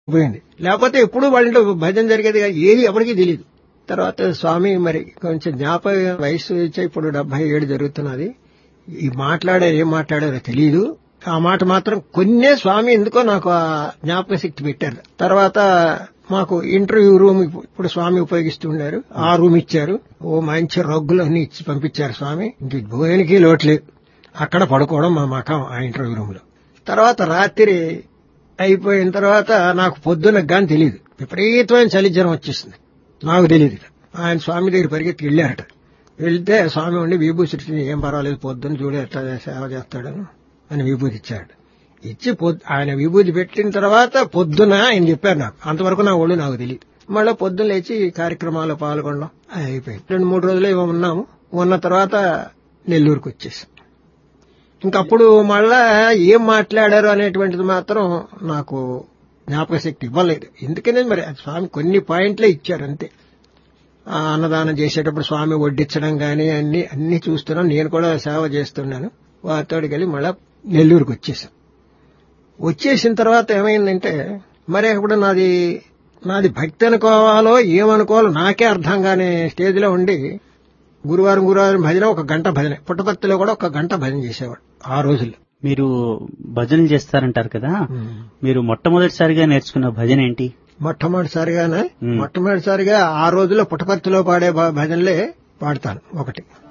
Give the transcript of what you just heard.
పోయింది లేకపోతే ఎప్పుడు వాళ్ళ ఇంట్లో భజన జరిగేది కాదు. ఏది ఎవరికీ తెలియదు తర్వాత స్వామి మరి కొంచెం జ్ఞాపక వయసు వచ్చి ఇప్పుడు డెబ్బై ఏడు జరుగుతున్నది ఈ మాట్లాడారు ఏం మాట్లాడారో తెలియదు ఆ మాట మాత్రం కొన్నే స్వామి ఎందుకో నాకు ఆ జ్ఞాపక శక్తి పెట్టారు తర్వాత మాకు ఇంటర్వ్యూ రూమ్ ఇప్పుడు స్వామి ఉపయోగిస్తుండారు ఆ రూమ్ ఇచ్చారు ఓ మంచి రగ్గులు అన్ని ఇచ్చి పంపించారు స్వామి ఇంక భోజనకి లోట్లేదు అక్కడ పడుకోవడం మా మకం ఆ ఇంటర్వ్యూ రూమ్ లో తర్వాత రాత్రి అయిపోయిన తర్వాత నాకు పొద్దున గాని తెలియదు విపరీతమైన చలి జ్వరం వచ్చేసింది నాకు తెలియదు ఆయన స్వామి దగ్గర పరిగెత్తి వెళ్ళారట వెళ్తే స్వామి ఉండి విభూతి ఏం పర్వాలేదు పొద్దున్న చూడు ఎట్లా సేవ చేస్తాడని అని విభూతి ఇచ్చాడు ఇచ్చి పొద్దు ఆయన విభూతి పెట్టిన తర్వాత పొద్దున ఆయన చెప్పారు నాకు అంతవరకు నా ఒళ్ళు నాకు తెలియదు మళ్ళీ పొద్దున్న లేచి ఈ కార్యక్రమాల్లో పాల్గొనడం అది అయిపోయింది రెండు మూడు రోజులు ఏమో ఉన్నాము ఉన్న తర్వాత నెల్లూరుకు వచ్చేసాం ఇంకప్పుడు మళ్ళా ఏం మాట్లాడారు అనేటువంటిది మాత్రం నాకు జ్ఞాపక శక్తి ఇవ్వలేదు ఎందుకనే మరి ఆ స్వామి కొన్ని పాయింట్లే ఇచ్చారు అంతే ఆ అన్నదానం చేసేటప్పుడు స్వామి వడ్డించడం గాని అన్ని అన్ని చూస్తున్నాను నేను కూడా సేవ చేస్తున్నాను వారితో వెళ్ళి మళ్ళా నెల్లూరుకు వచ్చేసాం వచ్చేసిన తర్వాత ఏమైందంటే మరి అప్పుడు నాది నాది భక్తి అనుకోవాలో ఏమనుకోవాలో నాకే అర్థం కాని స్టేజ్ లో ఉండి గురువారం గురువారం భజన ఒక గంట భజన పుట్టపర్తిలో కూడా ఒక గంట భజన చేసేవాడు ఆ రోజుల్లో మీరు భజనలు చేస్తారంటారు కదా మీరు మొట్టమొదటిసారిగా నేర్చుకున్న భజన ఏంటి మొట్టమొదటిసారిగానే మ్. మొట్టమొదటిసారిగా ఆ రోజుల్లో పుట్టపర్తిలో పాడే భ- భజనలే పాడతాను ఒకటి